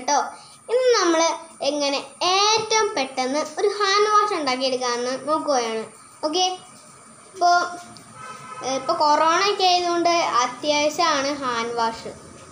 കേട്ടോ ഇന്ന് നമ്മൾ എങ്ങനെ ഏറ്റവും പെട്ടെന്ന് ഒരു ഹാൻഡ് വാഷ് ഉണ്ടാക്കിയെടുക്കാമെന്ന് നോക്കുകയാണ് ഓക്കെ ഇപ്പോൾ ഇപ്പോൾ കൊറോണ ഒക്കെ ആയതുകൊണ്ട് അത്യാവശ്യമാണ് ഹാൻഡ് വാഷ്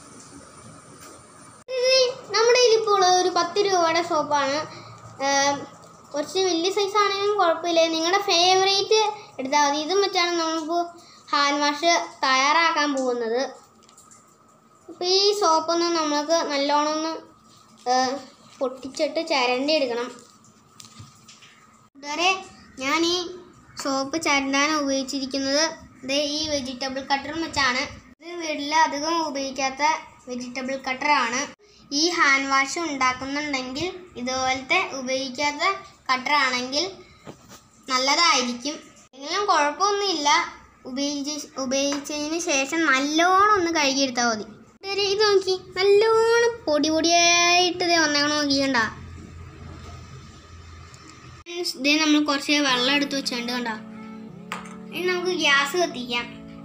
ഇത് നമ്മുടെ കയ്യിലിപ്പോൾ ഉള്ളത് ഒരു പത്ത് രൂപയുടെ സോപ്പാണ് കുറച്ച് വലിയ സൈസ് ആണെങ്കിലും കുഴപ്പമില്ല നിങ്ങളുടെ ഫേവറേറ്റ് എടുത്താൽ മതി ഇതും വെച്ചാണ് നമ്മളിപ്പോൾ ഹാൻഡ് വാഷ് തയ്യാറാക്കാൻ പോകുന്നത് അപ്പോൾ ഈ സോപ്പൊന്ന് നമ്മൾക്ക് നല്ലോണം ഒന്ന് ആ, പൊട്ടിച്ചിട്ട് ചരണ്ടി എടുക്കണം ഇതുവരെ ഞാൻ ഈ സോപ്പ് ചരണ്ടാൻ ഉപയോഗിച്ചിരിക്കുന്നത് ഇത് ഈ വെജിറ്റബിൾ കട്ടറും വെച്ചാണ് ഇത് വീട്ടിൽ അധികം ഉപയോഗിക്കാത്ത വെജിറ്റബിൾ കട്ടറാണ് ഈ ഹാൻഡ് വാഷ് ഉണ്ടാക്കുന്നുണ്ടെങ്കിൽ ഇതുപോലത്തെ ഉപയോഗിക്കാത്ത കട്ടറാണെങ്കിൽ നല്ലതായിരിക്കും എങ്കിലും കുഴപ്പമൊന്നുമില്ല ഉപയോഗിച്ച് ഉപയോഗിച്ചതിന് ശേഷം നല്ലോണം ഒന്ന് കഴുകിയെടുത്താൽ മതി ഇതുവരെ ഇത് നോക്കി നല്ലോണം പൊടി പൊടിയായിട്ട് ഇത് വന്നേക്കണം നോക്കിക്കണ്ട ഇതേ നമ്മൾ കുറച്ച് വെള്ളം എടുത്ത് വെച്ചുകൊണ്ട് കണ്ട ഇനി നമുക്ക് ഗ്യാസ് കത്തിക്കാം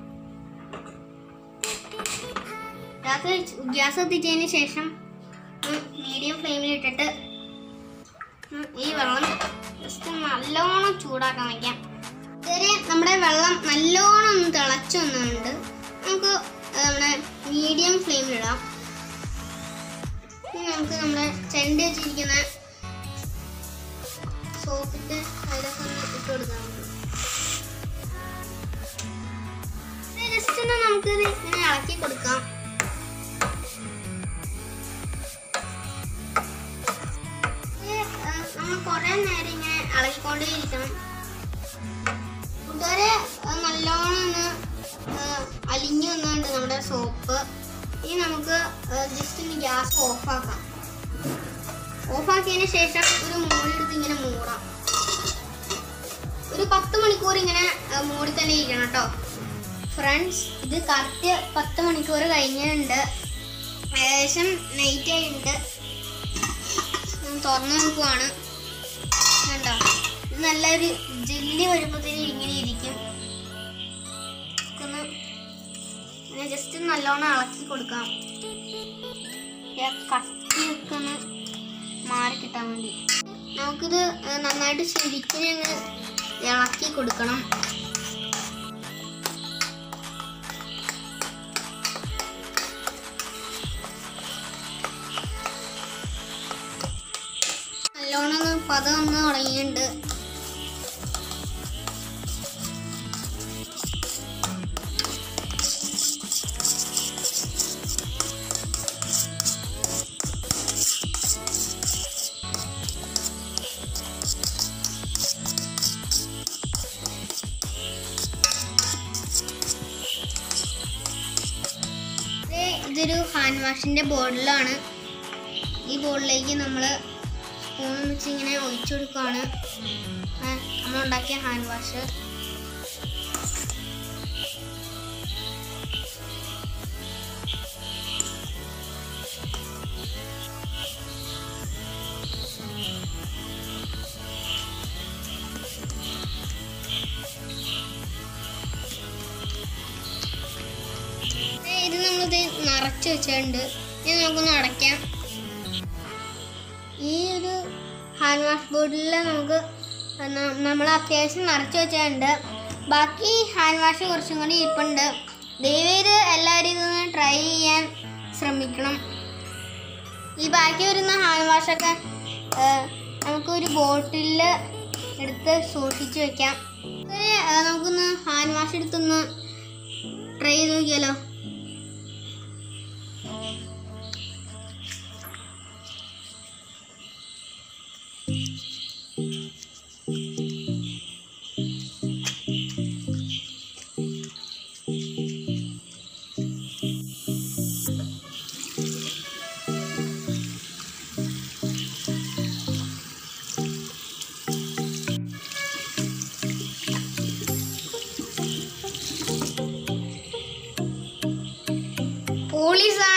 ഗ്യാസ് വെച്ച്- ഗ്യാസ് കത്തിച്ചതിന് ശേഷം മീഡിയം ഫ്ലെയിമിൽ ഇട്ടിട്ട് ഉം, ഈ വെള്ളം ജസ്റ്റ് നല്ലോണം ചൂടാക്കാൻ വയ്ക്കാം ഇതുവരെ നമ്മുടെ വെള്ളം നല്ലോണം ഒന്ന് തിളച്ചു വന്നുണ്ട് നമുക്ക് ആ, നമ്മുടെ മീഡിയം ഫ്ലെയിമിലിടാം ഇനി നമുക്ക് നമ്മുടെ ചെണ്ടി വെച്ചിരിക്കുന്ന സോപ്പിട്ട് അതിലൊക്കെ ഒന്ന് ഇട്ട് കൊടുക്കാം ജസ്റ്റ് ഒന്ന് നമുക്കിത് ഇങ്ങനെ ഇളക്കി കൊടുക്കാം നമ്മൾ കുറേ നേരം ഇങ്ങനെ ഇളക്കിക്കൊണ്ടേയിരിക്കണം ഇതുവരെ ആ, നല്ലോണം ഒന്ന് ആ, അലിഞ്ഞു വന്നുണ്ട് നമ്മുടെ സോപ്പ് ഇനി നമുക്ക് ജസ്റ്റ് ഒന്ന് ഗ്യാസ് ഓഫാക്കാം ഓഫാക്കിയതിന് ശേഷം ഒരു മൂടിയെടുത്ത് ഇങ്ങനെ മൂടാം ഒരു പത്ത് മണിക്കൂർ ഇങ്ങനെ ആ, മൂടി തന്നെ ഇരിക്കണം കേട്ടോ ഫ്രണ്ട്സ് ഇത് കറക്റ്റ് പത്ത് മണിക്കൂർ കഴിഞ്ഞിട്ടുണ്ട് ഏകദേശം നൈറ്റ് ആയിട്ടുണ്ട് ഞാൻ തുറന്നു നോക്കുവാണ് കണ്ടോ ഇത് നല്ലൊരു ജെല്ലി വരുമ്പോഴത്തേന് ഇങ്ങനെ ഇരിക്കും ഒന്ന് ഇങ്ങനെ ജസ്റ്റ് നല്ലോണം ഇളക്കി കൊടുക്കാം ഈ കട്ടിയൊക്കെ ഒന്ന് മാറി കിട്ടാൻ വേണ്ടി നമുക്കിത് ഏഹ്, നന്നായിട്ട് ശരിക്കും അങ്ങ് ഇളക്കി കൊടുക്കണം നല്ലോണം ഒന്ന് പദം ഒന്ന് തുടങ്ങിയിട്ടുണ്ട് ഇത് ഇതൊരു ഹാൻഡ് വാഷിന്റെ ബോട്ടിലാണ് ഈ ബോട്ടിലേക്ക് നമ്മൾ സ്പൂൺ വെച്ച് ഇങ്ങനെ ഒഴിച്ചു കൊടുക്കുകയാണ് നമ്മൾ ഉണ്ടാക്കിയ ഹാൻഡ് വാഷ് ഇത് നമ്മളിത് നിറച്ച് വെച്ചിട്ടുണ്ട് ഇത് നമുക്കൊന്ന് അടയ്ക്കാം ഈ ഒരു ഹാൻഡ് വാഷ് ബോട്ടിൽ നമുക്ക് നമ്മൾ അത്യാവശ്യം നിറച്ച് വെച്ചിട്ടുണ്ട് ബാക്കി ഹാൻഡ് വാഷ് കുറച്ചും കൂടി ഇരിപ്പുണ്ട് ദയവേത് എല്ലാവരും ഇതൊന്ന് ട്രൈ ചെയ്യാൻ ശ്രമിക്കണം ഈ ബാക്കി വരുന്ന ഹാൻഡ് വാഷൊക്കെ നമുക്കൊരു ബോട്ടിലിൽ എടുത്ത് സൂക്ഷിച്ച് വെക്കാം ഇത്, ആ, നമുക്കൊന്ന് ഹാൻഡ് വാഷ് എടുത്തൊന്ന് ട്രൈ ചെയ്ത് നോക്കിയാലോ പോളീസാണ്